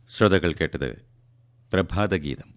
ശ്രോതാക്കൾ കേട്ടത് പ്രഭാതഗീതം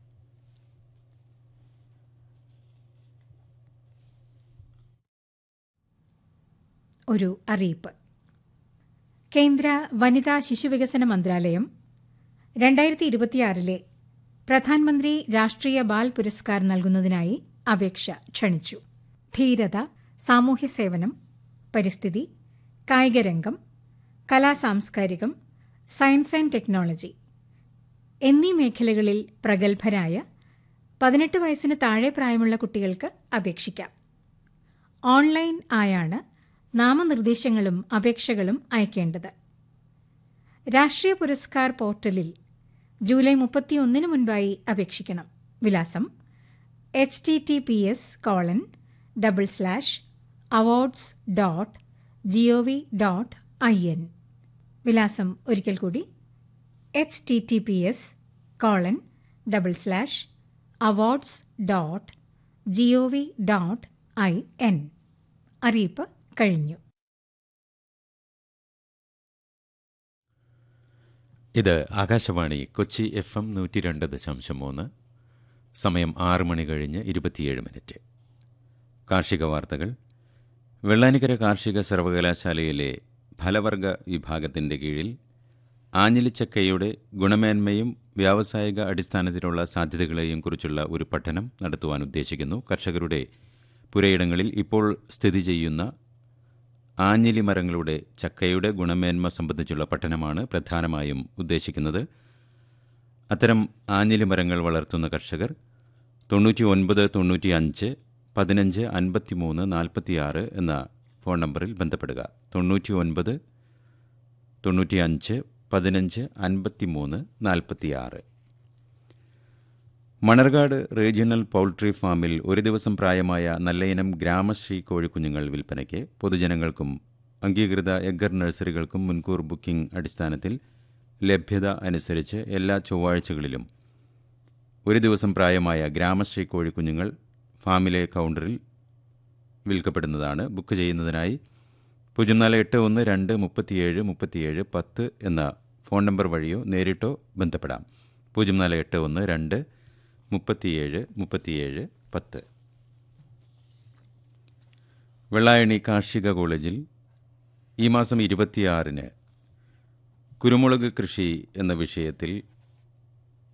ഒരു അറിയിപ്പ് കേന്ദ്ര വനിതാ ശിശുവികസന മന്ത്രാലയം രണ്ടായിരത്തി ഇരുപത്തിയാറിലെ പ്രധാനമന്ത്രി രാഷ്ട്രീയ ബാൽ പുരസ്കാർ നൽകുന്നതിനായി അപേക്ഷ ക്ഷണിച്ചു ധീരത സാമൂഹ്യ സേവനം പരിസ്ഥിതി കായികരംഗം കലാസാംസ്കാരികം സയൻസ് ആൻഡ് ടെക്നോളജി എന്നീ മേഖലകളിൽ പ്രഗത്ഭരായ പതിനെട്ട് വയസ്സിന് താഴെ പ്രായമുള്ള കുട്ടികൾക്ക് അപേക്ഷിക്കാം ഓൺലൈൻ ആയാണ് നാമനിർദ്ദേശങ്ങളും അപേക്ഷകളും അയക്കേണ്ടത് രാഷ്ട്രീയ പുരസ്കാർ പോർട്ടലിൽ ജൂലൈ മുപ്പത്തിയൊന്നിന് മുൻപായി അപേക്ഷിക്കണം വിലാസം H T T P S colon double slash awards dot G O V dot I N വിലാസം ഒരിക്കൽ കൂടി H T T P S colon double slash awards dot G O V dot I N അറിയിപ്പ് കഴിഞ്ഞു ഇത് Akashvani Kochi F M നൂറ്റി രണ്ട് ദശാംശം മൂന്ന് സമയം ആറ് മണി കഴിഞ്ഞ് ഇരുപത്തിയേഴ് മിനിറ്റ് കാർഷിക വാർത്തകൾ വെള്ളാനിക്കര കാർഷിക സർവകലാശാലയിലെ ഫലവർഗ വിഭാഗത്തിൻ്റെ കീഴിൽ ആഞ്ഞിലിച്ചക്കയുടെ ഗുണമേന്മയും വ്യാവസായിക അടിസ്ഥാനത്തിലുള്ള സാധ്യതകളെയും കുറിച്ചുള്ള ഒരു പഠനം നടത്തുവാൻ ഉദ്ദേശിക്കുന്നു കർഷകരുടെ പുരയിടങ്ങളിൽ ഇപ്പോൾ സ്ഥിതി ചെയ്യുന്ന ആഞ്ഞിലി മരങ്ങളുടെ ചക്കയുടെ ഗുണമേന്മ സംബന്ധിച്ചുള്ള പഠനമാണ് പ്രധാനമായും ഉദ്ദേശിക്കുന്നത് അത്തരം ആഞ്ഞിലി മരങ്ങൾ വളർത്തുന്ന കർഷകർ തൊണ്ണൂറ്റി ഒൻപത് തൊണ്ണൂറ്റി അഞ്ച് പതിനഞ്ച് അൻപത്തിമൂന്ന് നാൽപ്പത്തിയാറ് എന്ന ഫോൺ നമ്പറിൽ ബന്ധപ്പെടുക തൊണ്ണൂറ്റി ഒൻപത് തൊണ്ണൂറ്റി അഞ്ച് പതിനഞ്ച് അൻപത്തിമൂന്ന് നാൽപ്പത്തിയാറ് മണർകാട് റീജിയണൽ പൗൾട്രി ഫാമിൽ ഒരു ദിവസം പ്രായമായ നല്ലയിനം ഗ്രാമശ്രീ കോഴിക്കുഞ്ഞുങ്ങൾ വിൽപ്പനയ്ക്ക് പൊതുജനങ്ങൾക്കും അംഗീകൃത എഗർ നഴ്സറികൾക്കും മുൻകൂർ ബുക്കിംഗ് അടിസ്ഥാനത്തിൽ ലഭ്യത അനുസരിച്ച് എല്ലാ ചൊവ്വാഴ്ചകളിലും ഒരു ദിവസം പ്രായമായ ഗ്രാമശ്രീ കോഴിക്കുഞ്ഞുങ്ങൾ ഫാമിലെ കൗണ്ടറിൽ വിൽക്കപ്പെടുന്നതാണ് ബുക്ക് ചെയ്യുന്നതിനായി പൂജ്യം നാല് എട്ട് ഒന്ന് രണ്ട് മുപ്പത്തിയേഴ് മുപ്പത്തിയേഴ് പത്ത് എന്ന ഫോൺ നമ്പർ വഴിയോ നേരിട്ടോ ബന്ധപ്പെടാം പൂജ്യം നാല് എട്ട് ഒന്ന് രണ്ട് മുപ്പത്തിയേഴ് മുപ്പത്തിയേഴ് പത്ത് വെള്ളായണി കാർഷിക കോളേജിൽ ഈ മാസം ഇരുപത്തിയാറിന് കുരുമുളക് കൃഷി എന്ന വിഷയത്തിൽ